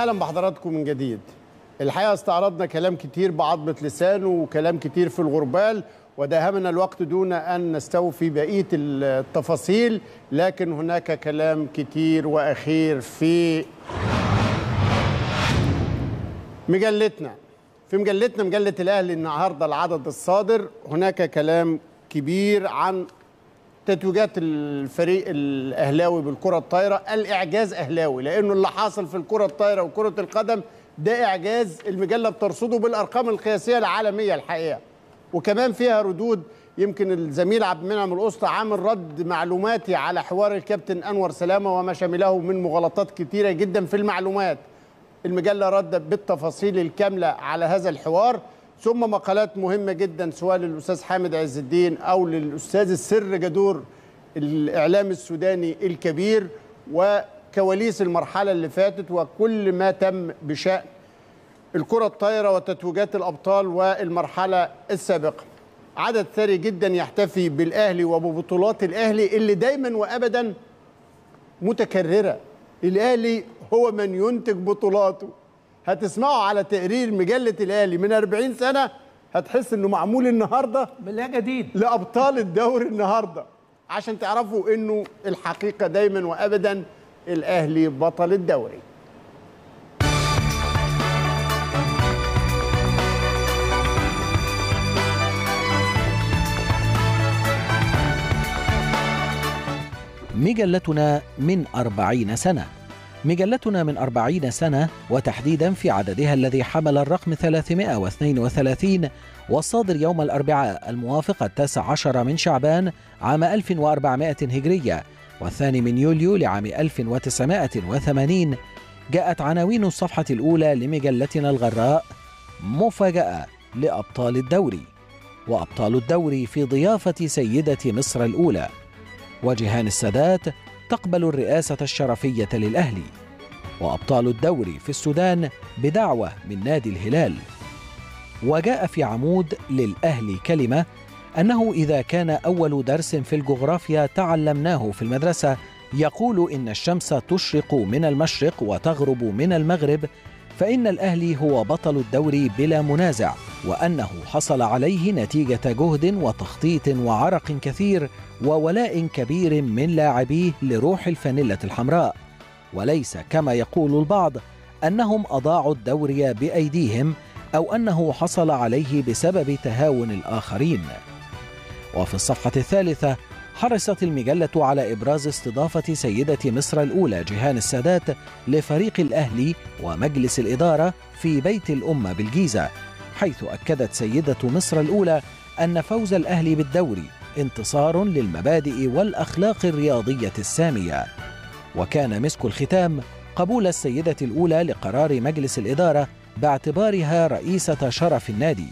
اهلا بحضراتكم من جديد الحقيقه استعرضنا كلام كتير بعضمه لسان وكلام كتير في الغربال وداهمنا الوقت دون ان نستوفي بقيه التفاصيل لكن هناك كلام كتير واخير في مجلتنا في مجلتنا مجله الاهلي النهارده العدد الصادر هناك كلام كبير عن تتويجات الفريق الاهلاوي بالكره الطايره الاعجاز اهلاوي لانه اللي حاصل في الكره الطايره وكره القدم ده اعجاز المجله بترصده بالارقام القياسيه العالميه الحقيقه وكمان فيها ردود يمكن الزميل عبد المنعم الاسطى عامل رد معلوماتي على حوار الكابتن انور سلامه وما شمله من مغالطات كتيره جدا في المعلومات المجله ردت بالتفاصيل الكامله على هذا الحوار ثم مقالات مهمه جدا سواء للاستاذ حامد عز الدين او للاستاذ السر جدور الاعلام السوداني الكبير وكواليس المرحله اللي فاتت وكل ما تم بشان الكره الطايره وتتويجات الابطال والمرحله السابقه عدد ثري جدا يحتفي بالاهلي وببطولات الاهلي اللي دايما وابدا متكرره الاهلي هو من ينتج بطولاته هتسمعوا على تقرير مجله الاهلي من 40 سنه هتحس انه معمول النهارده لا جديد لابطال الدوري النهارده عشان تعرفوا انه الحقيقه دايما وابدا الاهلي بطل الدوري مجلتنا من أربعين سنة مجلتنا من أربعين سنة وتحديدا في عددها الذي حمل الرقم 332 والصادر يوم الأربعاء الموافق التاسع عشر من شعبان عام 1400 هجرية والثاني من يوليو لعام 1980 جاءت عناوين الصفحة الأولى لمجلتنا الغراء مفاجأة لأبطال الدوري وأبطال الدوري في ضيافة سيدة مصر الأولى وجهان السادات تقبل الرئاسة الشرفية للأهلي وأبطال الدوري في السودان بدعوة من نادي الهلال وجاء في عمود للأهلي كلمة أنه إذا كان أول درس في الجغرافيا تعلمناه في المدرسة يقول إن الشمس تشرق من المشرق وتغرب من المغرب فإن الأهلي هو بطل الدوري بلا منازع وأنه حصل عليه نتيجة جهد وتخطيط وعرق كثير وولاء كبير من لاعبيه لروح الفانيلة الحمراء وليس كما يقول البعض أنهم أضاعوا الدوري بأيديهم أو أنه حصل عليه بسبب تهاون الآخرين وفي الصفحة الثالثة حرصت المجلة على إبراز استضافة سيدة مصر الأولى جيهان السادات لفريق الأهلي ومجلس الإدارة في بيت الأمة بالجيزة حيث أكدت سيدة مصر الأولى أن فوز الأهلي بالدوري انتصار للمبادئ والأخلاق الرياضية السامية وكان مسك الختام قبول السيدة الأولى لقرار مجلس الإدارة باعتبارها رئيسة شرف النادي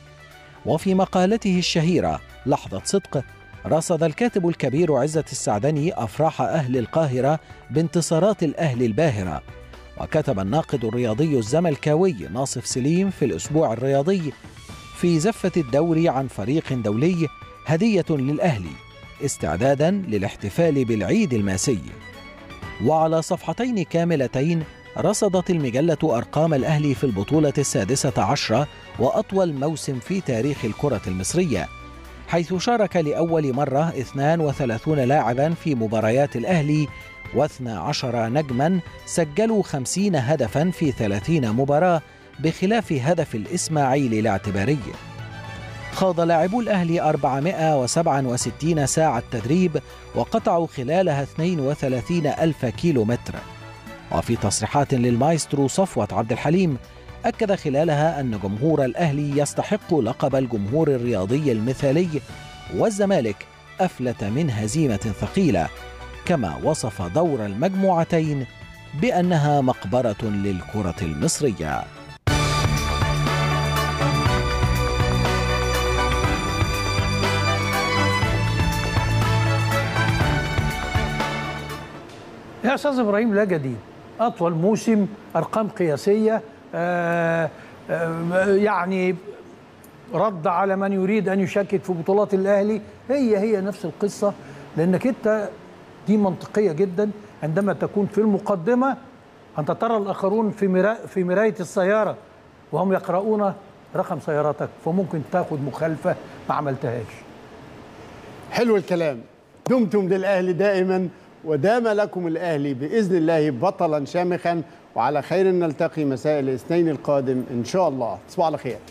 وفي مقالته الشهيرة لحظة صدق رصد الكاتب الكبير عزة السعدني أفراح أهل القاهرة بانتصارات الأهل الباهرة وكتب الناقد الرياضي الزملكاوي ناصف سليم في الأسبوع الرياضي في زفة الدوري عن فريق دولي هدية للأهلي استعدادا للاحتفال بالعيد الماسي وعلى صفحتين كاملتين رصدت المجلة أرقام الأهلي في البطولة السادسة عشرة وأطول موسم في تاريخ الكرة المصرية حيث شارك لأول مرة 32 لاعبا في مباريات الأهلي و12 نجما سجلوا 50 هدفا في 30 مباراة بخلاف هدف الإسماعيلي الاعتباري خاض لاعبو الأهلي 467 ساعة تدريب وقطعوا خلالها 32 ألف كيلو متر وفي تصريحات للمايسترو صفوة عبد الحليم أكد خلالها أن جمهور الأهلي يستحق لقب الجمهور الرياضي المثالي والزمالك أفلت من هزيمة ثقيلة كما وصف دور المجموعتين بأنها مقبرة للكرة المصرية يا استاذ ابراهيم لا جديد اطول موسم ارقام قياسيه آآ آآ يعني رد على من يريد ان يشكك في بطولات الاهلي هي هي نفس القصه لانك انت دي منطقيه جدا عندما تكون في المقدمه أنت ترى الآخرون في مرا في مراية السيارة وهم يقرؤون رقم سيارتك فممكن تاخد مخالفة ما عملتهاش حلو الكلام دمتم للأهلي دائما ودام لكم الأهلي بإذن الله بطلا شامخا وعلى خير نلتقي مساء الاثنين القادم إن شاء الله تصبحوا على خير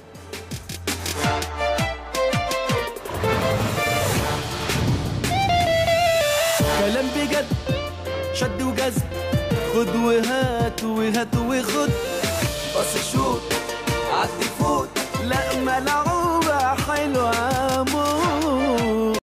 كلام بجد شد وجذب خد وهات وهات وخد بص شوت عدي فوت لا ملعوبة حلوة